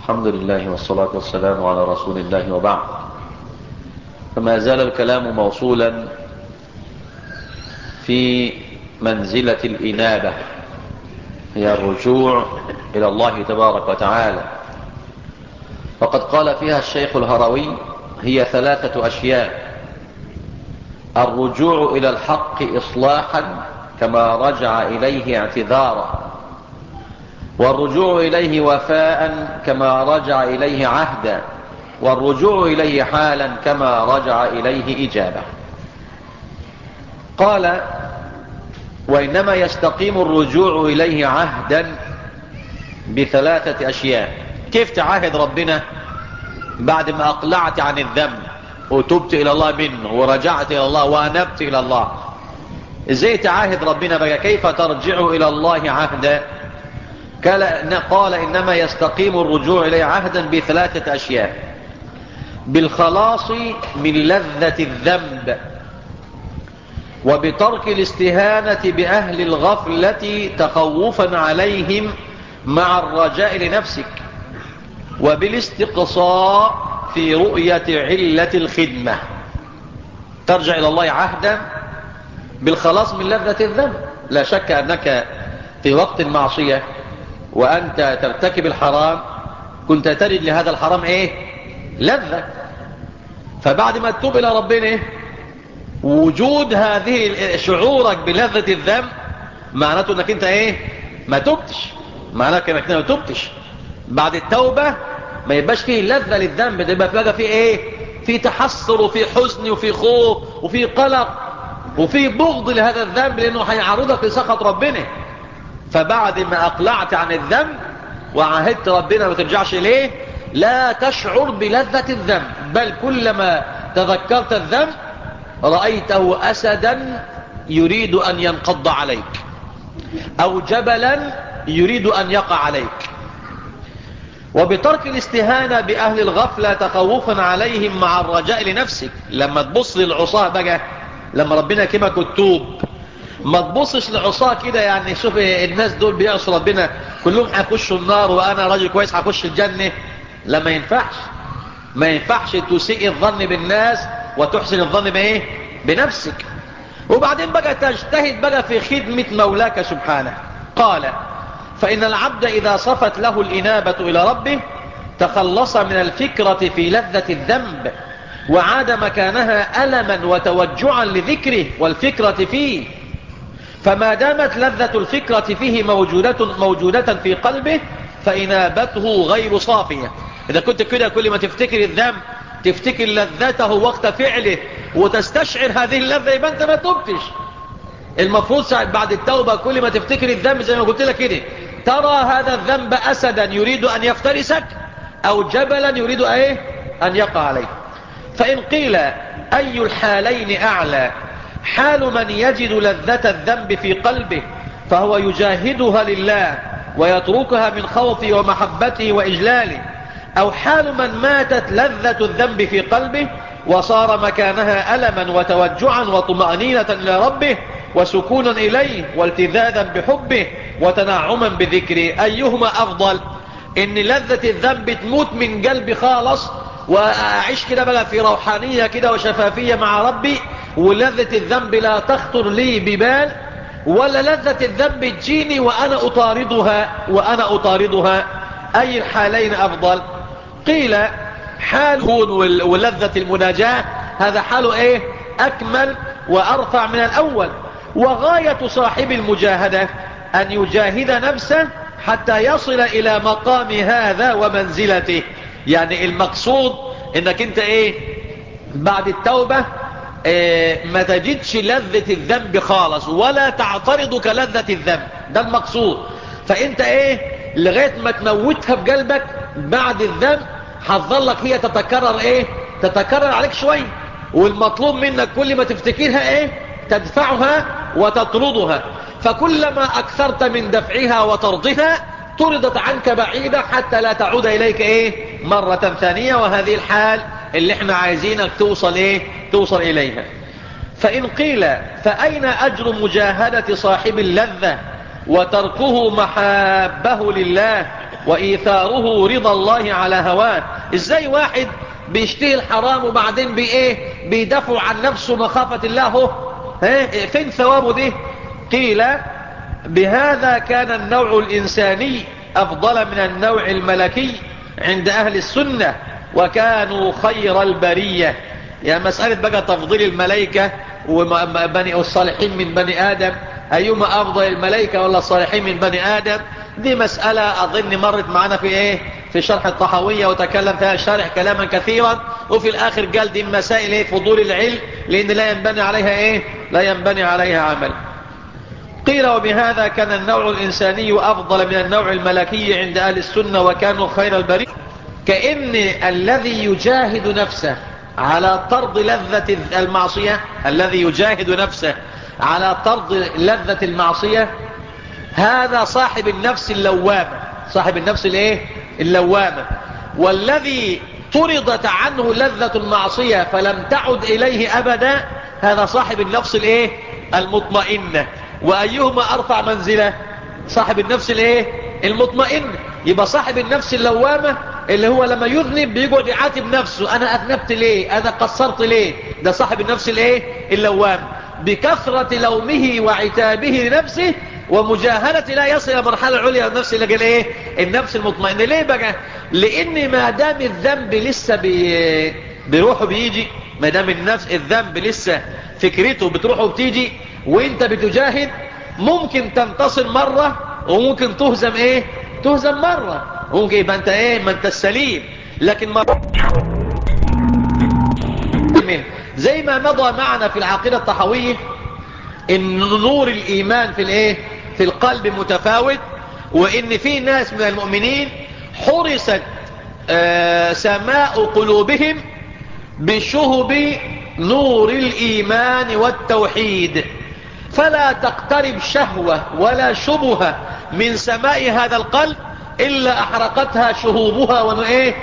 الحمد لله والصلاة والسلام على رسول الله وبعد فما زال الكلام موصولا في منزلة الإنابة هي الرجوع إلى الله تبارك وتعالى فقد قال فيها الشيخ الهروي هي ثلاثة أشياء الرجوع إلى الحق إصلاحا كما رجع إليه اعتذارا والرجوع إليه وفاء كما رجع إليه عهدا والرجوع إليه حالا كما رجع إليه إجابة قال وإنما يستقيم الرجوع إليه عهدا بثلاثة أشياء كيف تعاهد ربنا بعد ما أقلعت عن الذنب وتبت إلى الله منه ورجعت إلى الله وأنبت إلى الله إزاي تعاهد ربنا بقى كيف ترجع إلى الله عهدا قال إنما يستقيم الرجوع إليه عهدا بثلاثة أشياء بالخلاص من لذة الذنب وبترك الاستهانة بأهل الغفلة تخوفا عليهم مع الرجاء لنفسك وبالاستقصاء في رؤية علة الخدمة ترجع إلى الله عهدا بالخلاص من لذة الذنب لا شك أنك في وقت المعصية وأنت ترتكب الحرام كنت ترد لهذا الحرام إيه لذة فبعد ما تتوب إلى ربنا وجود هذه شعورك بلذة الذنب معناته أنك أنت إيه ما تبتش معناته أنك ما تبتش بعد التوبة ما يبقاش فيه لذة للذنب ده يبقى بقى فيه إيه في تحسر وفي حزن وفي خوف وفي قلق وفي بغض لهذا الذنب لأنه هيعرضك لسخط ربنا فبعد ما أقلعت عن الذنب وعهدت ربنا ما ترجعش إليه لا تشعر بلذة الذنب بل كلما تذكرت الذنب رأيته أسدا يريد أن ينقض عليك أو جبلا يريد أن يقع عليك وبترك الاستهانة بأهل الغفلة تخوفا عليهم مع الرجاء لنفسك لما تبص للعصاه بقى لما ربنا كما كتوب ما تبصش لعصاه كده يعني شوف الناس دول بيعصوا ربنا كلهم هيخشوا النار وانا راجل كويس هخش الجنة لا ما ينفعش ما ينفعش تسيء الظن بالناس وتحسن الظن بايه بنفسك وبعدين بقى تجتهد بقى في خدمة مولاك سبحانه قال فإن العبد إذا صفت له الإنابة إلى ربه تخلص من الفكرة في لذة الذنب وعاد مكانها ألما وتوجعا لذكره والفكرة فيه فما دامت لذة الفكرة فيه موجودة, موجودة في قلبه فإنابته غير صافية إذا كنت كده كل ما تفتكر الذنب تفتكر لذته وقت فعله وتستشعر هذه اللذة يبقى أنت ما تبتش المفروض بعد التوبة كل ما تفتكر الذنب زي ما قلت لك كده ترى هذا الذنب أسدا يريد أن يفترسك أو جبلا يريد أيه أن يقع عليه فإن قيل أي الحالين أعلى حال من يجد لذة الذنب في قلبه فهو يجاهدها لله ويتركها من خوفه ومحبته وإجلاله أو حال من ماتت لذة الذنب في قلبه وصار مكانها ألما وتوجعا وطمأنينة إلى ربه وسكونا إليه والتذاذا بحبه وتنعما بذكره أيهما أفضل إن لذة الذنب تموت من قلبي خالص وأعيش كده بقى في روحانية كده وشفافية مع ربي ولذة الذنب لا تخطر لي ببال ولا لذة الذنب تجيني وأنا أطاردها وأنا أطاردها أي الحالين أفضل قيل حال ولذة المناجاة هذا حاله إيه أكمل وأرفع من الأول وغاية صاحب المجاهدة أن يجاهد نفسه حتى يصل إلى مقام هذا ومنزلته يعني المقصود انك انت ايه بعد التوبة إيه ما تجدش لذة الذنب خالص ولا تعترضك لذة الذنب ده المقصود فانت ايه لغاية ما تموتها بقلبك بعد الذنب هتظلك هي تتكرر ايه تتكرر عليك شوية والمطلوب منك كل ما تفتكرها ايه تدفعها وتطردها فكلما اكثرت من دفعها وطردها طردت عنك بعيدة حتى لا تعود إليك إيه مرة ثانية وهذه الحال اللي احنا عايزينك توصل إيه توصل إليها فإن قيل فأين أجر مجاهدة صاحب اللذة وتركه محابه لله وإيثاره رضا الله على هواه ازاي واحد بيشتهي الحرام وبعدين بايه بيدافع عن نفسه مخافة الله هو فين ثوابه ده قيل بهذا كان النوع الإنساني أفضل من النوع الملكي عند أهل السنة وكانوا خير البرية يعني مسألة بقى تفضيل الملائكة وبني الصالحين من بني آدم أيما أفضل الملائكة ولا الصالحين من بني آدم دي مسألة أظن مرت معنا في إيه في شرح الطحوية وتكلم فيها الشارح كلاما كثيرا وفي الآخر قال دي مسائل إيه فضول العلم لأن لا ينبني عليها إيه لا ينبني عليها عمل قيل وبهذا كان النوع الإنساني أفضل من النوع الملكي عند أهل السنة وكانوا خير البريء كأن الذي يجاهد نفسه على طرد لذة المعصية الذي يجاهد نفسه على طرد لذة المعصية هذا صاحب النفس اللوامة صاحب النفس الايه اللوامة والذي طردت عنه لذة المعصية فلم تعد إليه أبدا هذا صاحب النفس الايه المطمئنة وأيهما أرفع منزلة صاحب النفس الايه المطمئنة يبقى صاحب النفس اللوامة اللي هو لما يذنب بيقعد يعاتب نفسه أنا أذنبت ليه أنا قصرت ليه ده صاحب النفس الايه اللوام بكثرة لومه وعتابه لنفسه ومجاهلة لا يصل إلى مرحلة عليا النفس اللي قال ايه النفس المطمئنة ليه بقى لان ما دام الذنب لسه بي... بيروح وبيجي ما دام النفس الذنب لسه فكرته بتروح وبتيجي وانت بتجاهد ممكن تنتصر مرة وممكن تهزم ايه تهزم مرة ممكن يبقى انت ايه ما انت السليم لكن مرة زي ما مضى معنا في العقيدة الطحوية ان نور الايمان في الايه في القلب متفاوت وان في ناس من المؤمنين حرست آه سماء قلوبهم بشهب نور الايمان والتوحيد فلا تقترب شهوة ولا شبهة من سماء هذا القلب إلا أحرقتها شهوبها ونئيه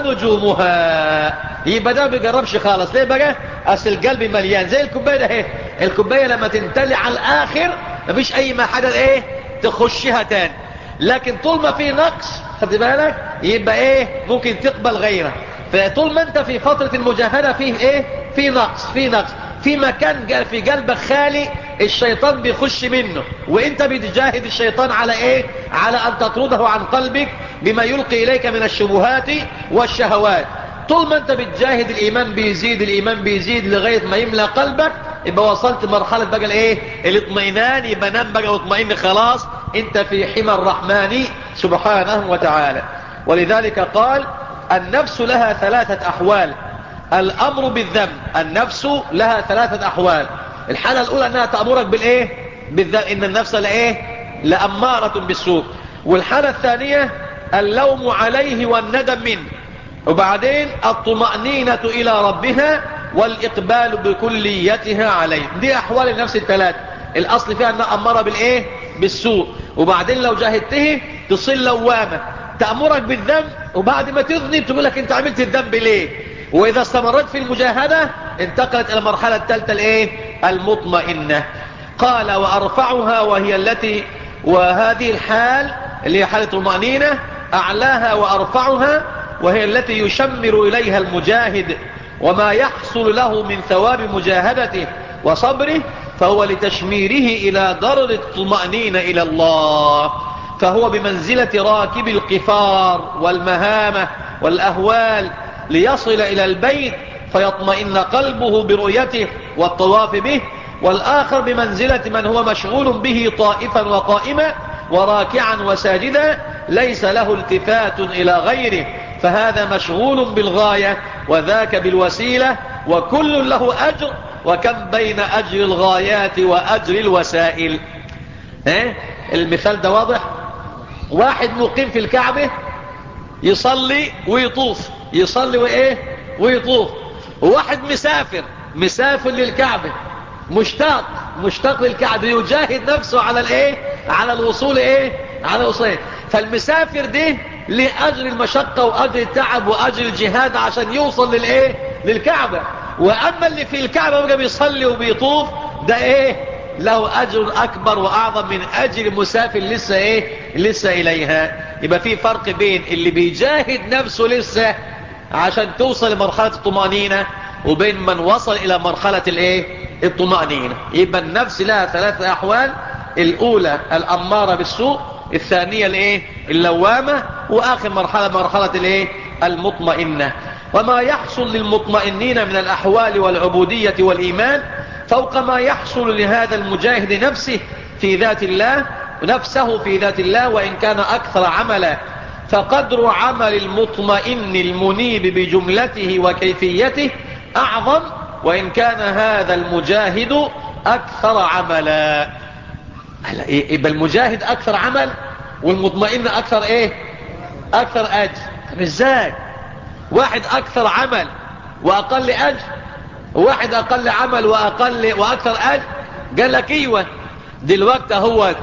ونجومها يبقى ده بيقربش خالص ليه بقى أصل القلب مليان زي الكوباية ده ايه الكوباية لما تنتلي على الآخر مفيش أي ما حدا ايه تخشها تاني لكن طول ما في نقص خد بالك يبقى ايه ممكن تقبل غيره فطول ما انت في فترة المجاهدة فيه ايه في نقص في نقص في مكان في قلبك خالي الشيطان بيخش منه وانت بتجاهد الشيطان على ايه على ان تطرده عن قلبك بما يلقي اليك من الشبهات والشهوات طول ما انت بتجاهد الايمان بيزيد الايمان بيزيد لغاية ما يملى قلبك يبقى وصلت مرحلة بقى الايه الاطمئنان يبقى نام بقى واطمئن خلاص انت في حمى الرحمن سبحانه وتعالى ولذلك قال النفس لها ثلاثة احوال الامر بالذنب النفس لها ثلاثة احوال الحالة الاولى انها تأمرك بالايه بالذنب ان النفس لايه لأمارة بالسوء والحالة الثانية اللوم عليه والندم منه وبعدين الطمأنينة الى ربها والاقبال بكليتها عليه دي احوال النفس الثلاث الاصل فيها انها اماره بالايه بالسوء وبعدين لو جاهدته تصل لوامه تأمرك بالذنب وبعد ما تذنب تقول لك انت عملت الذنب ليه واذا استمرت في المجاهدة انتقلت الى المرحلة الثالثة الايه المطمئنة قال وارفعها وهي التي وهذه الحال اللي هي حالة المؤمنين اعلاها وارفعها وهي التي يشمر اليها المجاهد وما يحصل له من ثواب مجاهدته وصبره فهو لتشميره إلى درجة الطمأنين إلى الله فهو بمنزلة راكب القفار والمهامة والأهوال ليصل إلى البيت فيطمئن قلبه برؤيته والطواف به والآخر بمنزلة من هو مشغول به طائفا وقائما وراكعا وساجدا ليس له التفات إلى غيره فهذا مشغول بالغاية وذاك بالوسيلة وكل له أجر وكم بين أجر الغايات وأجر الوسائل اه؟ المثال ده واضح واحد مقيم في الكعبة يصلي ويطوف يصلي وإيه ويطوف وواحد مسافر مسافر للكعبة مشتاق مشتاق للكعبة يجاهد نفسه على الايه على الوصول ايه على الوصول إيه؟ فالمسافر ده لأجر المشقة وأجر التعب وأجر الجهاد عشان يوصل للايه للكعبة وأما اللي في الكعبة بقى بيصلي وبيطوف ده ايه له أجر أكبر وأعظم من أجر مسافر لسه إيه لسه إليها يبقى في فرق بين اللي بيجاهد نفسه لسه عشان توصل لمرحلة الطمأنينة وبين من وصل إلى مرحلة الإيه الطمأنينة يبقى النفس لها ثلاثة أحوال الأولى الأمارة بالسوء الثانية الإيه اللوامة وآخر مرحلة مرحلة الإيه المطمئنة وما يحصل للمطمئنين من الأحوال والعبودية والإيمان فوق ما يحصل لهذا المجاهد نفسه في ذات الله نفسه في ذات الله وإن كان أكثر عملا فقدر عمل المطمئن المنيب بجملته وكيفيته أعظم وإن كان هذا المجاهد أكثر عملا يبقى المجاهد أكثر عمل والمطمئن أكثر إيه أكثر أجر ازاي واحد أكثر عمل وأقل أجر وواحد أقل عمل وأقل وأكثر أجر قال لك إيوه دلوقتي هو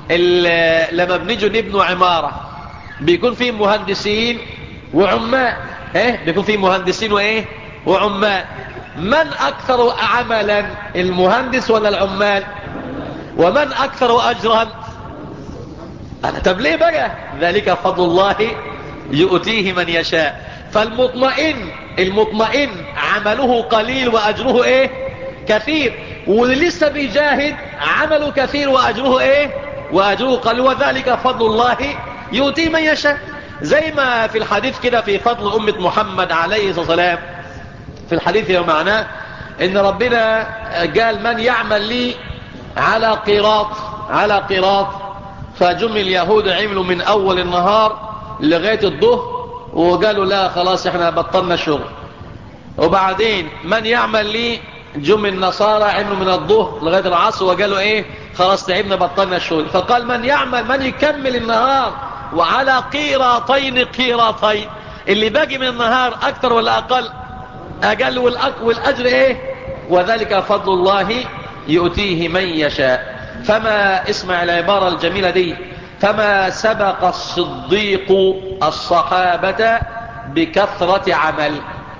لما بنيجوا نبنوا عمارة بيكون فيه مهندسين وعمال ايه بيكون فيه مهندسين وايه وعمال من اكثر عملا المهندس ولا العمال ومن اكثر اجرا أنا طب ليه بقى ذلك فضل الله يؤتيه من يشاء فالمطمئن المطمئن عمله قليل واجره ايه كثير واللي لسه بيجاهد عمله كثير واجره ايه واجره قليل وذلك فضل الله يؤتيه من يشاء زي ما في الحديث كده في فضل أمة محمد عليه الصلاة والسلام في الحديث يوم معناه ان ربنا قال من يعمل لي على قراط على قراط فجم اليهود عملوا من اول النهار لغاية الظهر وقالوا لا خلاص احنا بطلنا شغل وبعدين من يعمل لي جم النصارى عملوا من الظهر لغاية العصر وقالوا ايه خلاص تعبنا بطلنا الشغل فقال من يعمل من يكمل النهار وعلى قيراطين قيراطين اللي باقي من النهار اكثر ولا اقل اقل والاجر ايه وذلك فضل الله يؤتيه من يشاء فما اسمع العبارة الجميلة دي فما سبق الصديق الصحابة بكثرة عمل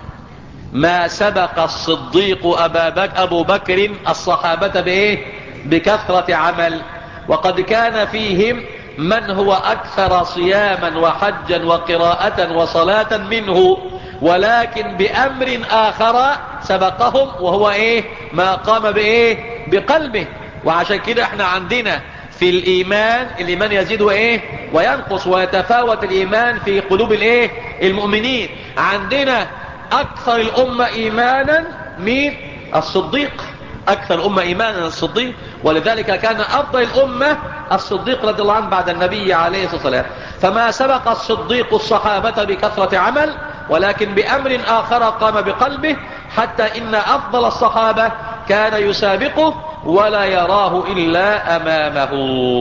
ما سبق الصديق أبا بك أبو بكر الصحابة بإيه بكثرة عمل وقد كان فيهم من هو أكثر صياما وحجا وقراءة وصلاة منه ولكن بأمر آخر سبقهم وهو إيه ما قام بإيه بقلبه وعشان كده احنا عندنا في الإيمان الإيمان يزيد وإيه وينقص ويتفاوت الإيمان في قلوب الإيه المؤمنين عندنا أكثر الأمة إيمانا مين الصديق أكثر الأمة إيمانا الصديق ولذلك كان أفضل الأمة الصديق رضي الله عنه بعد النبي عليه الصلاة والسلام فما سبق الصديق الصحابة بكثرة عمل ولكن بأمر آخر قام بقلبه حتى إن أفضل الصحابة كان يسابقه ولا يراه إلا أمامه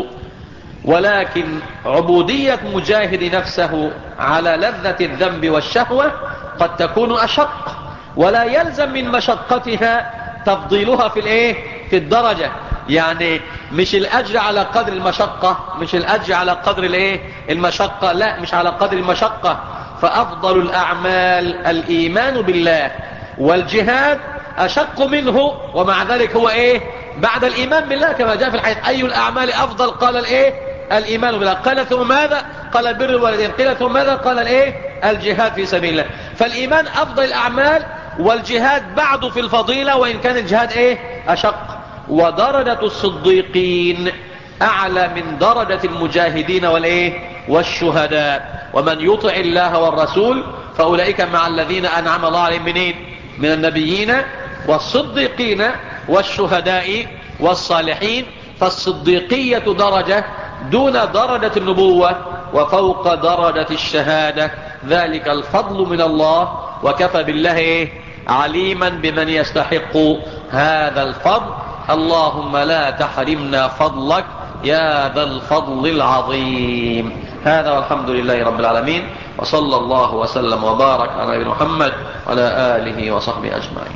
ولكن عبودية مجاهد نفسه على لذة الذنب والشهوة قد تكون أشق ولا يلزم من مشقتها تفضيلها في الايه في الدرجة يعني مش الاجر على قدر المشقة مش الاجر على قدر الايه المشقة لا مش على قدر المشقة فافضل الاعمال الايمان بالله والجهاد اشق منه ومع ذلك هو ايه بعد الايمان بالله كما جاء في الحديث اي الاعمال افضل قال الايه الايمان بالله قال ثم ماذا قال بر الوالدين قيل ثم ماذا قال الايه الجهاد في سبيل الله فالايمان افضل الاعمال والجهاد بعد في الفضيلة وإن كان الجهاد إيه أشق ودرجة الصديقين أعلى من درجة المجاهدين والإيه والشهداء ومن يطع الله والرسول فأولئك مع الذين أنعم الله عليهم منين من النبيين والصديقين والشهداء والصالحين فالصديقية درجة دون درجة النبوة وفوق درجة الشهادة ذلك الفضل من الله وكفى بالله إيه عليما بمن يستحق هذا الفضل اللهم لا تحرمنا فضلك يا ذا الفضل العظيم هذا والحمد لله رب العالمين وصلى الله وسلم وبارك على نبينا محمد وعلى آله وصحبه أجمعين